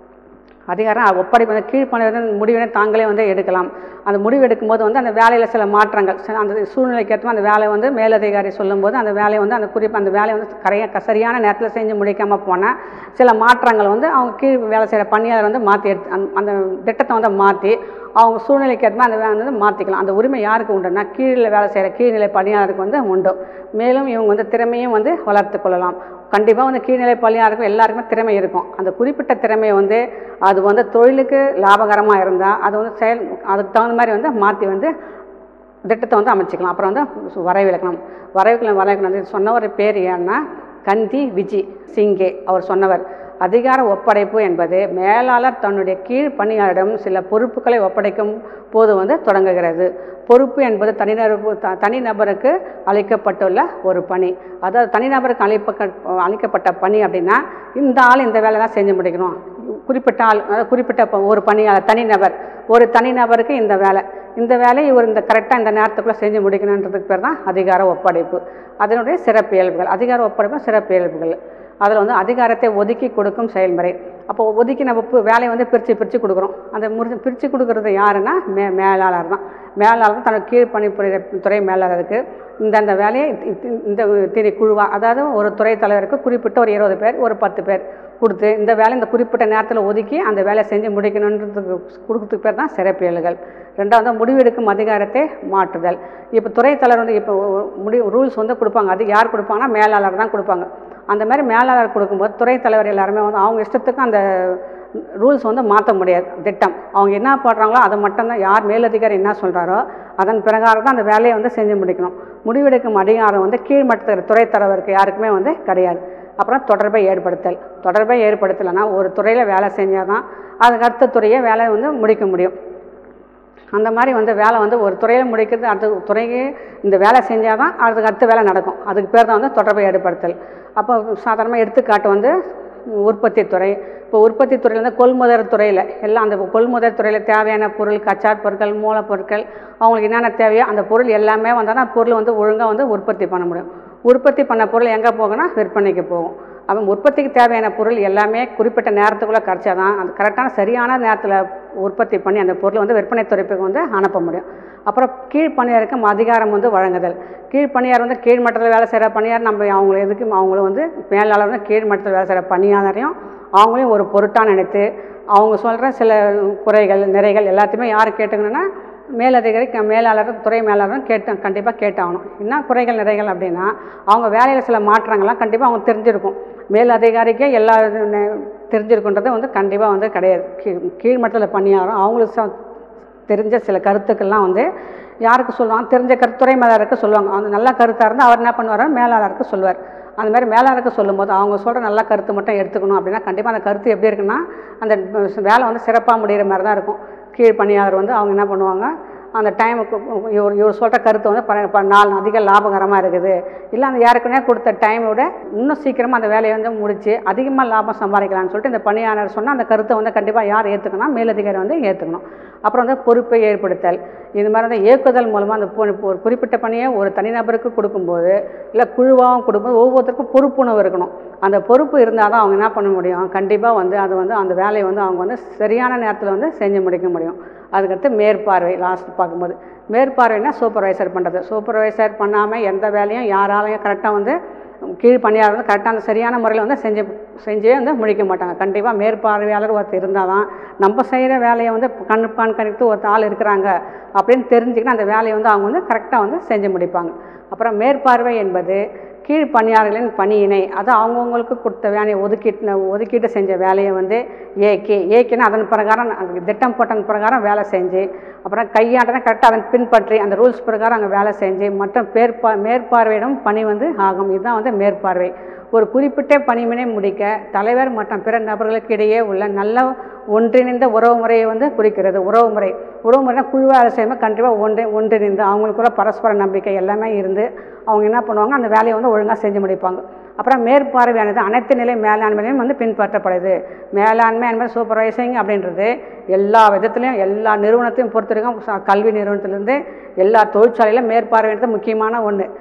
அதிகாரம் ஒப்படைப்பு வந்து கீழ்ப்பணி வந்து முடிவினை தாங்களே வந்து எடுக்கலாம் அந்த முடிவு எடுக்கும்போது வந்து அந்த வேலையில் சில மாற்றங்கள் சில அந்த சூழ்நிலைக்கு ஏற்ற அந்த வேலையை வந்து மேலதிகாரி சொல்லும்போது அந்த வேலையை வந்து அந்த குறிப்பு அந்த வேலையை வந்து கரைய சரியான நேரத்தில் செஞ்சு முடிக்காமல் போனால் சில மாற்றங்கள் வந்து அவங்க கீழ் வேலை செய்கிற பணியாளர் வந்து மாற்றி எடுத்து அந்த- அந்த திட்டத்தை வந்து மாற்றி அவங்க சூழ்நிலைக்கு ஏற்ற அந்த வேலை வந்து மாற்றிக்கலாம் அந்த உரிமை யாருக்கு உண்டுன்னா கீழில் வேலை செய்கிற கீழ்நிலை பணியாளருக்கு வந்து உண்டு மேலும் இவங்க வந்து திறமையும் வந்து வளர்த்து கொள்ளலாம் கண்டிப்பாக வந்து கீழ்நிலை பணியாளருக்கும் எல்லாருக்குமே திறமை இருக்கும் அந்த குறிப்பிட்ட திறமையை வந்து அது வந்து தொழிலுக்கு லாபகரமாக இருந்தால் அது வந்து செயல் அதுக்கு தகுந்த மாதிரி வந்து மாற்றி வந்து திட்டத்தை வந்து அமைச்சிக்கலாம் அப்புறம் வந்து சு- வரைவிலக்கணம் வரைவிலக்கணம் வரைவிலக்கணம் வந்து சொன்னவர் பேர் ஏன்னா கந்தி விஜி சிங்கே அவர் சொன்னவர் அதிகார ஒப்படைப்பு என்பது மேலாளர் தன்னுடைய கீழ் பணியாளரிடம் சில பொறுப்புகளை ஒப்படைக்கும் போது வந்து தொடங்குகிறது பொறுப்பு என்பது தனிநபர் த- தனிநபருக்கு அளிக்கப்பட்டுள்ள ஒரு பணி அதாவது தனிநபருக்கு அளிப்ப அளிக்கப்பட்ட பணி அப்படின்னா இந்த ஆள் இந்த வேலை தான் செஞ்சு முடிக்கணும் குறிப்பிட்ட ஆள் அதாவது குறிப்பிட்ட ப- ஒரு பணியாளர் தனிநபர் ஒரு தனிநபருக்கு இந்த வேலை இந்த வேலையை இவர் இந்த கரெக்டாக இந்த நேரத்துக்குள்ளே செஞ்சு முடிக்கணுன்றதுக்கு பேர் தான் அதிகார ஒப்படைப்பு அதனுடைய சிறப்பியல்புகள் அதிகார ஒப்படைப்பு சிறப்பியல்புகள் அதில் வந்து அதிகாரத்தை ஒதுக்கி கொடுக்கும் செயல்முறை அப்போ ஒதுக்கி நம்ம பு- வேலையை வந்து பிரித்து பிரித்து கொடுக்குறோம் அந்த முறிச்சு பிரித்து கொடுக்குறது யாருன்னா மே மேலாளர் தான் மேலாளர் தான் தனக்கு கீழ் பணிபுரிய துறை மேலாளருக்கு இந்தந்த வேலையை இ- இ- இந்த திணை குழுவா அதாவது ஒரு துறை தலைவருக்கு குறிப்பிட்ட ஒரு இருபது பேர் ஒரு பத்து பேர் கொடுத்து இந்த வேலை இந்த குறிப்பிட்ட நேரத்தில் ஒதுக்கி அந்த வேலையை செஞ்சு முடிக்கணுன்றதுக்கு கொடுக்கறதுக்கு பேர் தான் சிறப்பியல்கள் ரெண்டாவது முடிவெடுக்கும் அதிகாரத்தை மாற்றுதல் இப்போ துறை தலைவர் வந்து இப்போ முடிவு ரூல்ஸ் வந்து கொடுப்பாங்க அது யார் கொடுப்பாங்கன்னா மேலாளர் தான் கொடுப்பாங்க அந்த மாதிரி மேலாளர் கொடுக்கும்போது துறை தலைவர் எல்லாருமே வந்து அவங்க இஷ்டத்துக்கு அந்த ரூல்ஸ் வந்து மாற்ற முடியாது திட்டம் அவங்க என்ன பண்ணுறாங்களோ அதை மட்டும்தான் யார் மேலதிகாரி என்ன சொல்கிறாரோ அதன் பிரகாரம் தான் அந்த வேலையை வந்து செஞ்சு முடிக்கணும் முடிவெடுக்கும் அதிகாரம் வந்து கீழ்மட்ட துறை தலைவருக்கு யாருக்குமே வந்து கிடையாது அப்புறம் தொடர்பை ஏற்படுத்தல் தொடர்பை ஏற்படுத்தலைன்னா ஒரு துறையில் வேலை செஞ்சால் தான் அதுக்கு அடுத்த துறையை வேலை வந்து முடிக்க முடியும் அந்த மாதிரி வந்து வேலை வந்து ஒரு துறையில் முடிக்கிறது அடுத்த துறைக்கு இந்த வேலை செஞ்சால் தான் அதுக்கு அடுத்த வேலை நடக்கும் அதுக்கு பேர் தான் வந்து தொடர்பை ஏற்படுத்தல் அப்போ சாதாரணமாக எடுத்துக்காட்டு வந்து உற்பத்தி துறை இப்போ உற்பத்தி துறையில் வந்து கொள்முதல் துறையில் எல்லாம் அந்த கொள்முதல் துறையில் தேவையான பொருள் கச்சா பொருட்கள் மூலப்பொருட்கள் அவங்களுக்கு என்னென்ன தேவையோ அந்த பொருள் எல்லாமே வந்தால் தான் பொருள் வந்து ஒழுங்காக வந்து உற்பத்தி பண்ண முடியும் உற்பத்தி பண்ண பொருள் எங்கே போகும்னா விற்பனைக்கு போகும் அவன் உற்பத்திக்கு தேவையான பொருள் எல்லாமே குறிப்பிட்ட நேரத்துக்குள்ளே கிடச்சா தான் அந்த கரெக்டான சரியான நேரத்தில் உற்பத்தி பண்ணி அந்த பொருளை வந்து விற்பனை துறைப்புக்கு வந்து அனுப்ப முடியும் அப்புறம் கீழ் பணியாருக்கும் அதிகாரம் வந்து வழங்குதல் கீழ் பணியார் வந்து கீழ் மட்டத்தில் வேலை செய்கிற பணியார் நம்ம அவங்கள எதுக்கு அவங்கள வந்து மேலாளர் வந்து கீழ் மட்டத்தில் வேலை செய்கிற பணியாளரையும் அவங்களையும் ஒரு பொருட்டாக நினைத்து அவங்க சொல்கிற சில குறைகள் நிறைகள் எல்லாத்தையுமே யார் கேட்டுக்கணுன்னா மேலதிகாரி க- மேலாளர் துறை மேலாளரும் கேட்டு கண்டிப்பாக கேட்டாகணும் என்ன குறைகள் நிறைகள் அப்படின்னா அவங்க வேலையில் சில மாற்றங்கள்லாம் கண்டிப்பாக அவங்க தெரிஞ்சிருக்கும் மேல் அதிகாரிக்கே எல்லா இது நெ- தெரிஞ்சிருக்குன்றது வந்து கண்டிப்பாக வந்து கிடையாது கீழ் கீழ்மட்டத்தில் பணியாரும் அவங்களுக்கு ச- தெரிஞ்ச சில கருத்துக்கள்லாம் வந்து யாருக்கு சொல்லுவாங்க தெரிஞ்ச கருத்து துறை மேலாளருக்கு சொல்லுவாங்க அந்த நல்ல கருத்தாக இருந்தால் அவர் என்ன பண்ணுவார் மேலாளருக்கு சொல்லுவார் அந்த மாதிரி மேலாளருக்கு சொல்லும்போது அவங்க சொல்கிற நல்ல கருத்து மட்டும் எடுத்துக்கணும் அப்படின்னா கண்டிப்பாக அந்த கருத்து எப்படி இருக்குன்னா அந்த வேலை வந்து சிறப்பாக முடிகிற மாதிரி தான் இருக்கும் கீழ் பணியாளர் வந்து அவங்க என்ன பண்ணுவாங்க அந்த டைமுக்கு இவர் இவர் சொல்கிற கருத்து வந்து ப ப- நாலு அதிக லாபகரமாக இருக்குது இல்லை அந்த ஏற்கனவே கொடுத்த டைமை விட இன்னும் சீக்கிரமாக அந்த வேலையை வந்து முடித்து அதிகமாக லாபம் சம்பாதிக்கலாம்னு சொல்லிட்டு இந்த பணியாளர் சொன்னால் அந்த கருத்தை வந்து கண்டிப்பாக யார் ஏற்றுக்கணும் மேலதிகாரி வந்து ஏற்றுக்கணும் அப்புறம் வந்து பொறுப்பை ஏற்படுத்தல் இது மாதிரி வந்து இயக்குதல் மூலமாக அந்த பொ- ஒரு குறிப்பிட்ட பணியை ஒரு தனிநபருக்கு கொடுக்கும்போது இல்லை குழுவாகவும் கொடுக்கும்போது ஒவ்வொருத்தருக்கும் பொறுப்புணர்வு இருக்கணும் அந்த பொறுப்பு இருந்தால் தான் அவங்க என்ன பண்ண முடியும் கண்டிப்பாக வந்து அது வந்து அந்த வேலையை வந்து அவங்க வந்து சரியான நேரத்தில் வந்து செஞ்சு முடிக்க முடியும் அதுக்கடுத்து மேற்பார்வை லாஸ்ட் பார்க்கும்போது மேற்பார்வைனா சூப்பர்வைசர் பண்ணுறது சூப்பர்வைசர் பண்ணாமல் எந்த வேலையும் யாராலையும் கரெக்டாக வந்து கீழ் பணியாளர் வந்து கரெக்டாக அந்த சரியான முறையில் வந்து செஞ்சு செஞ்சே வந்து முடிக்க மாட்டாங்க கண்டிப்பாக மேற்பார்வையாளர் ஒருத்தர் இருந்தால் தான் நம்ம செய்கிற வேலையை வந்து கண் கண்காணித்து ஒருத்தர் ஆள் இருக்கிறாங்க அப்படின்னு தெரிஞ்சுக்கிட்டு அந்த வேலையை வந்து அவங்க வந்து கரெக்டாக வந்து செஞ்சு முடிப்பாங்க அப்புறம் மேற்பார்வை என்பது கீழ் பணியாளர்களின் பணியினை அது அவங்கவுங்களுக்கு கொடுத்த வேலையை ஒதுக்கீட்டு ஒதுக்கீட்டு செஞ்ச வேலையை வந்து ஏகே ஏகேன்னா அதன் பிரகாரம் அதுக்கு திட்டம் போட்டதன் பிரகாரம் வேலை செஞ்சு அப்புறம் கையாண்டனா கரெக்டாக அதன் பின்பற்றி அந்த ரூல்ஸ் பிரகாரம் அங்கே வேலை செஞ்சு மற்றும் பேர்பா மேற்பார்வையிடும் பணி வந்து ஆகும் இதுதான் வந்து மேற்பார்வை ஒரு குறிப்பிட்ட பணிவினை முடிக்க தலைவர் மற்றும் பிற நபர்களுக்கு இடையே உள்ள நல்ல ஒன்றிணைந்த உறவு முறையை வந்து குறிக்கிறது உறவு முறை உறவு முறைனா குழுவாக வேலை செய்யும்போது கண்டிப்பாக ஒன்றி ஒன்றிணைந்து அவங்களுக்குள்ள பரஸ்பர நம்பிக்கை எல்லாமே இருந்து அவங்க என்ன பண்ணுவாங்க அந்த வேலையை வந்து ஒழுங்காக செஞ்சு முடிப்பாங்க அப்புறம் மேற்பார்வையானது அனைத்து நிலை மேலாண்மையிலையும் வந்து பின்பற்றப்படுது மேலாண்மை என்பது சூப்பர்வைசிங் அப்படின்றது எல்லா விதத்துலையும் எல்லா நிறுவனத்தையும் பொறுத்த வரைக்கும் ச- கல்வி நிறுவனத்திலேருந்து எல்லா தொழிற்சாலையிலும் மேற்பார்வைன்றது முக்கியமான ஒன்று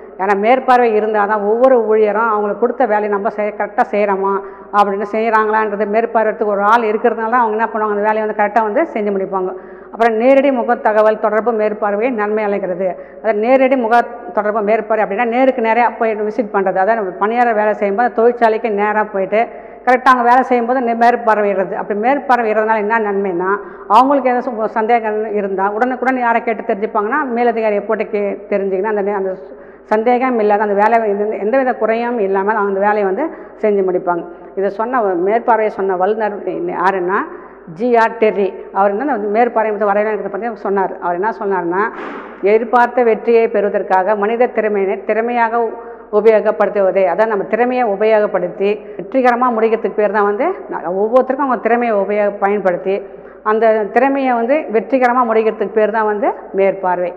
ஏன்னா மேற்பார்வை இருந்தால் தான் ஒவ்வொரு ஊழியரும் அவங்களுக்கு கொடுத்த வேலையை நம்ம செய் கரெக்டாக செய்கிறோமா அப்படின்னு செய்கிறாங்களான்றது மேற்பார்வைக்கு ஒரு ஆள் இருக்கிறதுனால தான் அவங்க என்ன பண்ணுவாங்க அந்த வேலையை வந்து கரெக்டாக வந்து செஞ்சு முடிப்பாங்க அப்புறம் நேரடி முக தகவல் தொடர்பு மேற்பார்வையை நன்மை அளிக்கிறது அதாவது நேரடி முக தொடர்பு மேற்பார்வை அப்படின்னா நேருக்கு நேராக போய் விசிட் பண்ணுறது அதாவது பணியாளர் வேலை செய்யும்போது தொழிற்சாலைக்கு நேராக போயிட்டு கரெக்டாக அவங்க வேலை செய்யும்போது நெ- மேற்பார்வையிடுறது அப்படி மேற்பார்வையிடுறதுனால என்ன நன்மைன்னா அவங்களுக்கு ஏதாச்சும் சந்தேகம் இருந்தால் உடனுக்குடன் யாரை கேட்டு தெரிஞ்சுப்பாங்கன்னா மேலதிகாரியை போட்டு கே தெரிஞ்சுக்கினா அந்த நே- அந்த சந்தேகம் இல்லாத அந்த வேலை எந்த- எந்தவித குறையும் இல்லாமல் அந்த வேலையை வந்து செஞ்சு முடிப்பாங்க இதை சொன்ன மேற்பார்வையை சொன்ன வல்லுநர் யாருன்னா ஜிஆர் டெர்ரி அவர் என்ன அந்த மேற்பார்வை வந்து வரையலாங்கிறத பற்றி சொன்னார் அவர் என்ன சொன்னார்னா எதிர்பார்த்த வெற்றியை பெறுவதற்காக மனித திறமையினை திறமையாக உபயோகப்படுத்துவதே அதான் நம்ம திறமையை உபயோகப்படுத்தி வெற்றிகரமாக முடிக்கிறதுக்கு பேர் தான் வந்து ந- ஒவ்வொருத்தருக்கும் அவங்க திறமையை உபயோக பயன்படுத்தி அந்த திறமையை வந்து வெற்றிகரமாக முடிக்கிறதுக்கு பேர் தான் வந்து மேற்பார்வை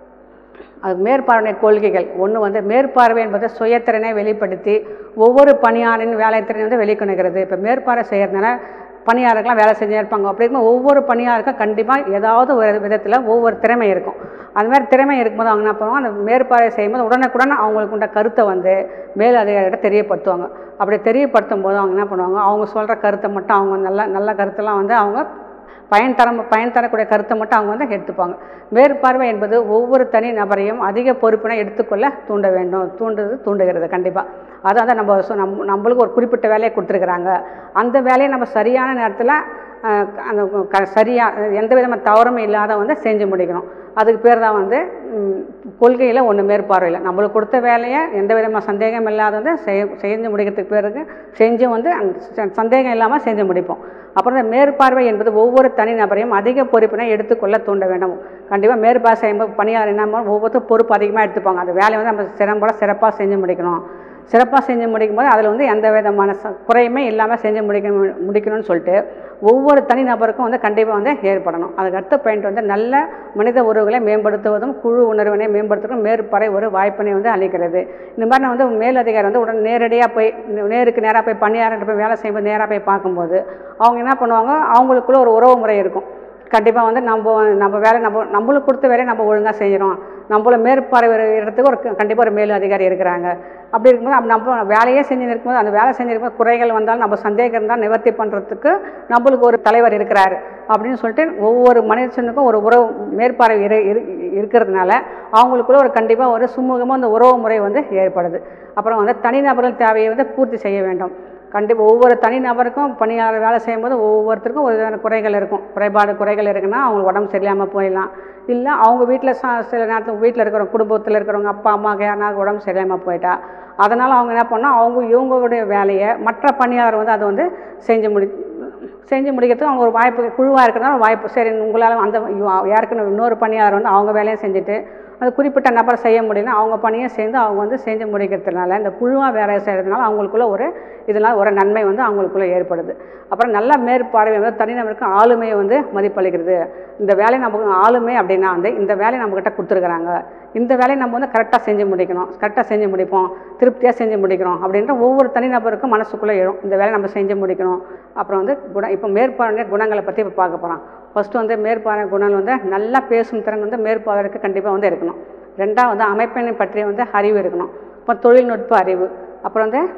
அது மேற்பார்வை கொள்கைகள் ஒன்று வந்து மேற்பார்வை என்பது சுயத்திறனை வெளிப்படுத்தி ஒவ்வொரு பணியாளரின் வேலைத்திறனை வந்து வெளிக்கொணர்கிறது இப்போ மேற்பார்வை செய்கிறதுனால பணியாளர்கள்லாம் வேலை செஞ்சே இருப்பாங்க அப்படி இருக்கும்போது ஒவ்வொரு பணியாளருக்கும் கண்டிப்பாக ஏதாவது ஒரு விதத்தில் ஒவ்வொரு திறமை இருக்கும் அந்த மாதிரி திறமை இருக்கும்போது அவங்க என்ன பண்ணுவாங்க அந்த மேற்பார்வை செய்யும்போது உடனுக்குடன் அவங்களுக்கு உண்ட கருத்தை வந்து மேல் அதிகாரிகிட்ட தெரியப்படுத்துவாங்க அப்படி தெரியப்படுத்தும் போது அவங்க என்ன பண்ணுவாங்க அவங்க சொல்கிற கருத்தை மட்டும் அவங்க நல்ல நல்ல கருத்தெல்லாம் வந்து அவங்க பயன் தர பயன் தரக்கூடிய கருத்தை மட்டும் அவங்க வந்து எடுத்துப்பாங்க மேற்பார்வை என்பது ஒவ்வொரு தனி நபரையும் அதிக பொறுப்பினை எடுத்துக்கொள்ள தூண்ட வேண்டும் தூண்டுறது தூண்டுகிறது கண்டிப்பாக அதாவது நம்ம சொ- நம் நம்மளுக்கு ஒரு குறிப்பிட்ட வேலையை கொடுத்துருக்குறாங்க அந்த வேலையை நம்ம சரியான நேரத்தில் அந்த க சரியாக எந்த விதமான தவறும் இல்லாத வந்து செஞ்சு முடிக்கணும் அதுக்கு பேர் தான் வந்து கொள்கையில் ஒன்று மேற்பார்வையில் நம்மளுக்கு கொடுத்த வேலையை எந்த விதமான சந்தேகம் இல்லாத வந்து செய் செஞ்சு முடிக்கிறதுக்கு பேருக்கு செஞ்சு வந்து அந்த ச- சந்தேகம் இல்லாமல் செஞ்சு முடிப்போம் அப்புறம் இந்த மேற்பார்வை என்பது ஒவ்வொரு தனி நபரையும் அதிக பொறுப்பினை எடுத்துக்கொள்ள தூண்ட வேண்டும் கண்டிப்பாக மேற்பார்வை செய்யும்போது பணியாளர் என்ன பண்ணுவாங்க, ஒவ்வொருத்தரும் பொறுப்பு அதிகமாக எடுத்துப்பாங்க அந்த வேலையை வந்து நம்ம சிறம்போட சிறப்பாக செஞ்சு முடிக்கணும் சிறப்பாக செஞ்சு முடிக்கும்போது அதில் வந்து எந்த விதமான ச குறையுமே இல்லாமல் செஞ்சு முடிக்கணும் முடிக்கணும்னு சொல்லிட்டு ஒவ்வொரு தனி நபருக்கும் வந்து கண்டிப்பாக வந்து ஏற்படணும் அதுக்கு அடுத்த பாயிண்ட் வந்து நல்ல மனித உறவுகளை மேம்படுத்துவதும் குழு உணர்வினை மேம்படுத்துவதும் மேற்பறை ஒரு வாய்ப்பினை வந்து அளிக்கிறது இந்த மாதிரி நான் வந்து மேலதிகாரி வந்து உடனே நேரடியாக போய் நேருக்கு நேராக போய் பணியாளர்கிட்ட போய் வேலை செய்யும்போது நேராக போய் பார்க்கும்போது அவங்க என்ன பண்ணுவாங்க அவங்களுக்குள்ள ஒரு உறவு முறை இருக்கும் கண்டிப்பாக வந்து நம்ம நம்ம வேலை நம்ம நம்மளுக்கு கொடுத்த வேலையை நம்ம ஒழுங்காக செய்கிறோம் நம்மள மேற்பார்வையிடறதுக்கு ஒரு கண்டிப்பாக ஒரு மேல் அதிகாரி இருக்கிறாங்க அப்படி இருக்கும்போது அப்ப நம்ம வேலையே செஞ்சு இருக்கும்போது அந்த வேலை செஞ்சிருக்கும்போது குறைகள் வந்தாலும் நம்ம சந்தேகம் இருந்தால் நிவர்த்தி பண்ணுறதுக்கு நம்மளுக்கு ஒரு தலைவர் இருக்கிறாரு அப்படின்னு சொல்லிட்டு ஒவ்வொரு மனுஷனுக்கும் ஒரு உறவு மேற்பார்வை இரு இரு- இருக்கிறதுனால அவங்களுக்குள்ள ஒரு கண்டிப்பாக ஒரு சுமூகமாக அந்த உறவு முறை வந்து ஏற்படுது அப்புறம் வந்து தனிநபர்கள் தேவையை வந்து பூர்த்தி செய்ய வேண்டும் கண்டிப்பாக ஒவ்வொரு தனிநபருக்கும் பணியாளர் வேலை செய்யும்போது ஒவ்வொருத்தருக்கும் ஒரு விதமான குறைகள் இருக்கும் குறைபாடு குறைகள் இருக்குன்னா அவங்களுக்கு உடம்பு சரியில்லாமல் போயிடலாம் இல்லை அவங்க வீட்டில் சா சில நேரத்தில் வீட்டில் இருக்கிறவங்க குடும்பத்தில் இருக்கிறவங்க அப்பா அம்மா யாருனாலும் உடம்பு சரியில்லாமல் போயிட்டா அதனால் அவங்க என்ன பண்ணால் அவங்க இவங்களுடைய வேலையை மற்ற பணியாளர் வந்து அதை வந்து செஞ்சு முடி செஞ்சு முடிக்கிறதுக்கு அவங்க ஒரு வாய்ப்பு குழுவாக இருக்கிறதுனால ஒரு வாய்ப்பு சரி உங்களால் அந்த யாருக்குன்னு இன்னொரு பணியாளர் வந்து அவங்க வேலையை செஞ்சுட்டு அது குறிப்பிட்ட நபர் செய்ய முடியல அவங்க பணியை சேர்ந்து அவங்க வந்து செஞ்சு முடிக்கிறதுனால இந்த குழுவாக வேலை செய்கிறதுனால அவங்களுக்குள்ள ஒரு இதனால் ஒரு நன்மை வந்து அவங்களுக்குள்ள ஏற்படுது அப்புறம் நல்ல மேற்பார்வை வந்து தனிநபருக்கு ஆளுமையை வந்து மதிப்பளிக்கிறது இந்த வேலையை நமக்கு ஆளுமை அப்படின்னா வந்து இந்த வேலையை நம்மக்கிட்ட கொடுத்துருக்குறாங்க இந்த வேலையை நம்ம வந்து கரெக்டாக செஞ்சு முடிக்கணும் கரெக்டாக செஞ்சு முடிப்போம் திருப்தியாக செஞ்சு முடிக்கிறோம் அப்படின்ற ஒவ்வொரு தனிநபருக்கும் மனசுக்குள்ளே எழும் இந்த வேலையை நம்ம செஞ்சு முடிக்கணும் அப்புறம் வந்து குணம் இப்போ மேற்பார்வை குணங்களை பற்றி இப்போ பார்க்க போகிறோம் ஃபஸ்ட்டு வந்து மேற்பார்வை குணங்கள் வந்து நல்லா பேசும் திறன் வந்து மேற்பார்வைக்கு கண்டிப்பாக வந்து இருக்கணும் ரெண்டாவது அமைப்பினை பற்றிய வந்து அறிவு இருக்கணும் அப்புறம் தொழில்நுட்ப அறிவு அப்புறம் வந்து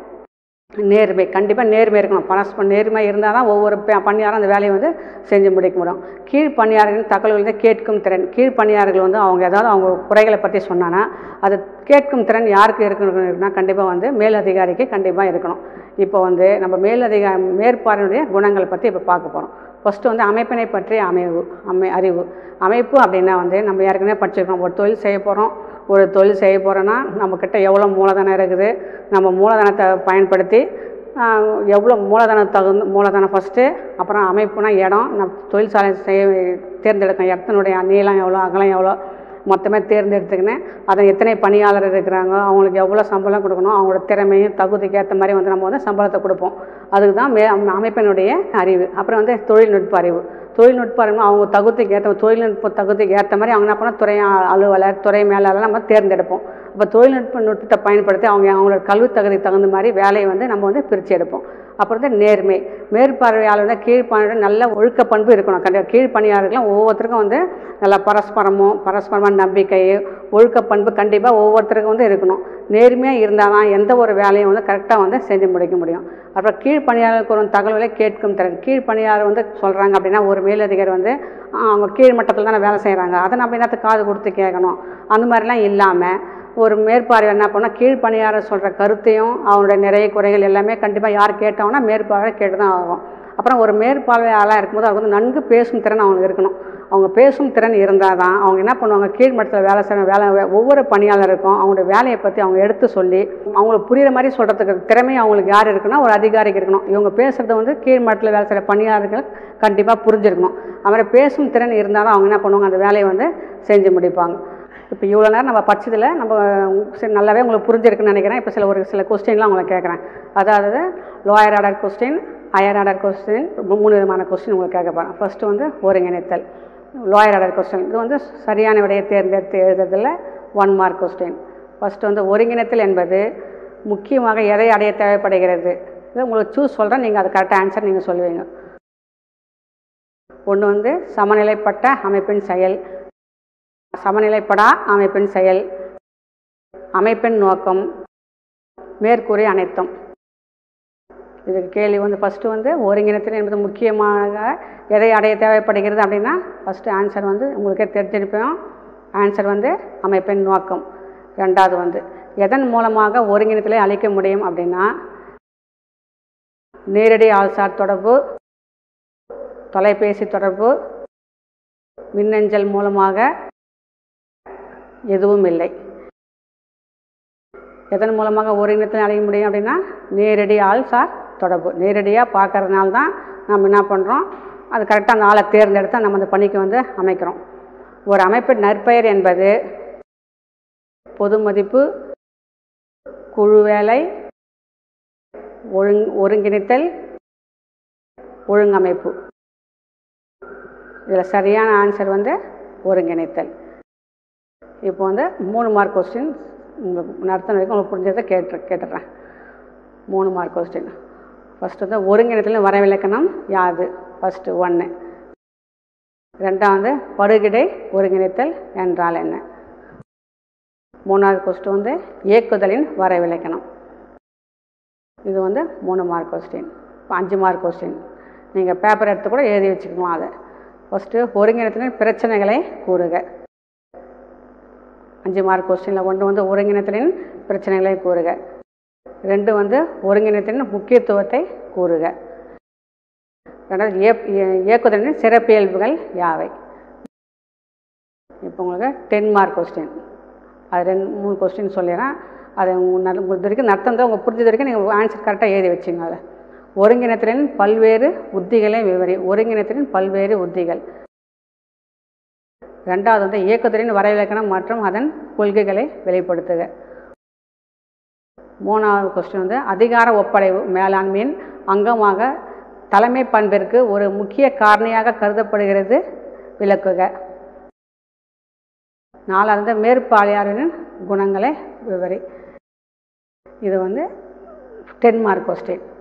நேர்மை கண்டிப்பாக நேர்மை இருக்கணும் பரஸ்பர நேர்மை இருந்தால் தான் ஒவ்வொரு ப- பணியாரும் அந்த வேலையை வந்து செஞ்சு முடிக்க முடியும் கீழ் பணியாளர்களின் தகவல்கள் வந்து கேட்கும் திறன் கீழ் பணியாளர்கள் வந்து அவங்க ஏதாவது அவங்க குறைகளை பற்றி சொன்னாங்கன்னா அது கேட்கும் திறன் யாருக்கு இருக்கணும்னா கண்டிப்பாக வந்து மேலதிகாரிக்கு கண்டிப்பாக இருக்கணும் இப்போ வந்து நம்ம மேலதிகா மேற்பார்வையுடைய குணங்களை பற்றி இப்போ பார்க்க போகிறோம் ஃபஸ்ட்டு வந்து அமைப்பினை பற்றிய அமைவு அமை அறிவு அமைப்பு அப்படின்னா வந்து நம்ம ஏற்கனவே படிச்சிருக்கோம் ஒரு தொழில் செய்ய போகிறோம் ஒரு தொழில் செய்ய போகிறோன்னா நம்மக்கிட்ட எவ்வளோ மூலதனம் இருக்குது நம்ம மூலதனத்தை பயன்படுத்தி ஆஹ், எவ்வளோ மூலதனம் தகுந்த மூலதனம் ஃபஸ்ட்டு அப்புறம் அமைப்புனா இடம் நம்ம தொழிற்சாலை செய்ய தேர்ந்தெடுக்கணும் இடத்தினுடைய நீளம் எவ்வளோ அகலம் எவ்வளோ மொத்தமே தேர்ந்தெடுத்துக்கினேன் அதை எத்தனை பணியாளர் இருக்கிறாங்க அவங்களுக்கு எவ்வளோ சம்பளம் கொடுக்கணும் அவங்களோட திறமையும் தகுதிக்கு ஏற்ற மாதிரி வந்து நம்ம வந்து சம்பளத்தை கொடுப்போம் அதுக்கு தான் மே அம்- அமைப்பினுடைய அறிவு அப்புறம் வந்து தொழில்நுட்ப அறிவு தொழில்நுட்ப அறிவு அவங்க தகுதிக்கு ஏற்ற தொழில்நுட்ப தகுதிக்கு ஏற்ற மாதிரி அவங்க என்ன பண்ணால் துறை அ- அலுவலர் துறை மேலாளர் நம்ம தேர்ந்தெடுப்போம் அப்போ தொழில்நுட்ப நுட்பத்தை பயன்படுத்தி அவங்க அவங்களோட கல்வி தகுதிக்கு தகுந்த மாதிரி வேலையை வந்து நம்ம வந்து பிரித்து எடுப்போம் அப்புறம் வந்து நேர்மை மேற்பார்வையாளர் வந்து கீழ்ப்பணியாளர் நல்ல ஒழுக்க பண்பு இருக்கணும் கண்டிப்பாக கீழ்ப்பணியாளர்கள்லாம் ஒவ்வொருத்தருக்கும் வந்து நல்ல பரஸ்பரமும் பரஸ்பரமான நம்பிக்கை ஒழுக்க பண்பு கண்டிப்பாக ஒவ்வொருத்தருக்கும் வந்து இருக்கணும் நேர்மையாக இருந்தால் தான் எந்த ஒரு வேலையும் வந்து கரெக்டாக வந்து செஞ்சு முடிக்க முடியும் அப்புறம் கீழ்ப்பணியாளருக்கு ஒரு தகவலை கேட்கும் திறன் கீழ்ப்பணியாளர் வந்து சொல்கிறாங்க அப்படின்னா ஒரு மேலதிகாரி வந்து ஆ, அவங்க கீழ் மட்டத்தில் தானே வேலை செய்கிறாங்க அதை நம்ம என்னத்துக்கு காது கொடுத்து கேட்கணும் அந்த மாதிரிலாம் இல்லாமல் ஒரு மேற்பார்வை என்ன பண்ணால் கீழ்ப்பணியாளர் சொல்கிற கருத்தையும் அவனுடைய நிறைய குறைகள் எல்லாமே கண்டிப்பாக யார் கேட்டாங்கன்னா மேற்பார்வை கேட்டு தான் ஆகும் அப்புறம் ஒரு மேற்பார்வையாளராக இருக்கும்போது அவங்க வந்து நன்கு பேசும் திறன் அவங்களுக்கு இருக்கணும் அவங்க பேசும் திறன் இருந்தால் தான் அவங்க என்ன பண்ணுவாங்க கீழ்மட்டத்தில் வேலை செய்கிற வேலை ஒவ்வொரு பணியாளருக்கும் அவங்களுடைய வேலையை பற்றி அவங்க எடுத்து சொல்லி அவங்களுக்கு புரியுற மாதிரி சொல்கிறதுக்கு திறமை அவங்களுக்கு யார் இருக்குன்னா ஒரு அதிகாரிக்கு இருக்கணும் இவங்க பேசுகிறது வந்து கீழ்மட்டத்தில் வேலை செய்கிற பணியாளர்கள் கண்டிப்பாக புரிஞ்சிருக்கணும் அவரை பேசும் திறன் இருந்தாலும் அவங்க என்ன பண்ணுவாங்க அந்த வேலையை வந்து செஞ்சு முடிப்பாங்க இப்போ இவ்வளோ நேரம் நம்ம படிச்சதில் நம்ம சரி நல்லாவே உங்களுக்கு புரிஞ்சிருக்குன்னு நினைக்கிறேன் இப்போ சில ஒரு சில கொஸ்டின்லாம் உங்களை கேட்குறேன் அதாவது lower order question higher order question மூணு விதமான கொஸ்டின் உங்களுக்கு கேட்க போகிறேன் ஃபஸ்ட்டு வந்து ஒருங்கிணைத்தல் லோயர் ஆர்டர் கொஸ்டின் இது வந்து சரியான விடையை தேர்ந்தெடுத்து எழுதுறதுல ஒன் மார்க் கொஸ்டின் ஃபஸ்ட்டு வந்து ஒருங்கிணைத்தல் என்பது முக்கியமாக எதை அடைய தேவைப்படுகிறது இது உங்களுக்கு சூஸ் சொல்கிறேன் நீங்கள் அது கரெக்டாக ஆன்சர் நீங்கள் சொல்லுவீங்க ஒன்று வந்து சமநிலைப்பட்ட அமைப்பின் செயல் சமநிலைப்படா அமைப்பின் செயல் அமைப்பின் நோக்கம் மேற்கூறிய அனைத்தும் இதுக்கு கேள்வி வந்து ஃபஸ்ட்டு வந்து ஒருங்கிணைத்தல் என்பது முக்கியமாக எதை அடைய தேவைப்படுகிறது அப்படின்னா ஃபஸ்ட்டு ஆன்சர் வந்து உங்களுக்கே தெரிஞ்சிருப்போம் ஆன்சர் வந்து அமைப்பின் நோக்கம் ரெண்டாவது வந்து எதன் மூலமாக ஒருங்கிணைத்தலை அளிக்க முடியும் அப்படின்னா நேரடி ஆள்சார் தொடர்பு தொலைபேசி தொடர்பு மின்னஞ்சல் மூலமாக எதுவும் இல்லை எதன் மூலமாக ஒருங்கிணைத்தல் அடைய முடியும் அப்படின்னா நேரடி ஆள் சார் தொடர்பு நேரடியாக பார்க்கறதுனால தான் நம்ம என்ன பண்ணுறோம் அது கரெக்டாக அந்த ஆளை தேர்ந்தெடுத்து நம்ம அந்த பணிக்கு வந்து அமைக்கிறோம் ஒரு அமைப்பின் நற்பெயர் என்பது பொது மதிப்பு குழு வேலை ஒழுங் ஒருங்கிணைத்தல் ஒழுங்கமைப்பு இதில் சரியான ஆன்சர் வந்து ஒருங்கிணைத்தல் இப்போ வந்து மூணு மார்க் கொஸ்டின் உங்களுக்கு நடத்தின வரைக்கும் உங்களுக்கு புரிஞ்சதை கேட்டு கேட்டுடுறேன் மூணு மார்க் கொஸ்டின் ஃபஸ்ட்டு வந்து ஒருங்கிணைத்தல் வரவிலக்கணம் யாது ஃபஸ்ட்டு ஒன்று ரெண்டாவது படுகிடை ஒருங்கிணைத்தல் என்றால் என்ன மூணாவது கொஸ்டின் வந்து இயக்குதலின் வரைவிலக்கணம் இது வந்து மூணு மார்க் கொஸ்டின் இப்போ அஞ்சு மார்க் கொஸ்டின் நீங்கள் பேப்பர் எடுத்து கூட எழுதி வச்சுக்கலாம் அதை ஃபஸ்ட்டு ஒருங்கிணைத்தலின் பிரச்சனைகளை கூறுக அஞ்சு மார்க் கொஸ்டினில் ஒன்று வந்து ஒருங்கிணைத்தலின் பிரச்சனைகளை கூறுக ரெண்டு வந்து ஒருங்கிணைத்தலின் முக்கியத்துவத்தை கூறுக ரெண்டாவது இயப் இய- இயக்குதலின் சிறப்பியல்புகள் யாவை இப்போ உங்களுக்கு டென் மார்க் கொஸ்டின் அது ரெண்டு மூணு கொஸ்டின் சொல்லிடுறேன் அது உங்க நட- உங்களுக்கு இது வரைக்கும் நடத்தம் தான் உங்கள் புரிஞ்சது வரைக்கும் நீங்கள் ஆன்சர் கரெக்டாக எழுதி வச்சுங்க அதை ஒருங்கிணைத்தலின் பல்வேறு உத்திகளை விவரி ஒருங்கிணைத்தலின் பல்வேறு உத்திகள் ரெண்டாவது வந்து இயக்குதலின் வரைவிலக்கணம் மற்றும் அதன் கொள்கைகளை வெளிப்படுத்துக மூணாவது கொஸ்டின் வந்து அதிகார ஒப்படைவு மேலாண்மையின் அங்கமாக தலைமை பண்பிற்கு ஒரு முக்கிய காரணியாக கருதப்படுகிறது விளக்குக நாலாவது வந்து மேற்பாளையாரின் குணங்களை விவரி இது வந்து டென் மார்க் கொஸ்டின்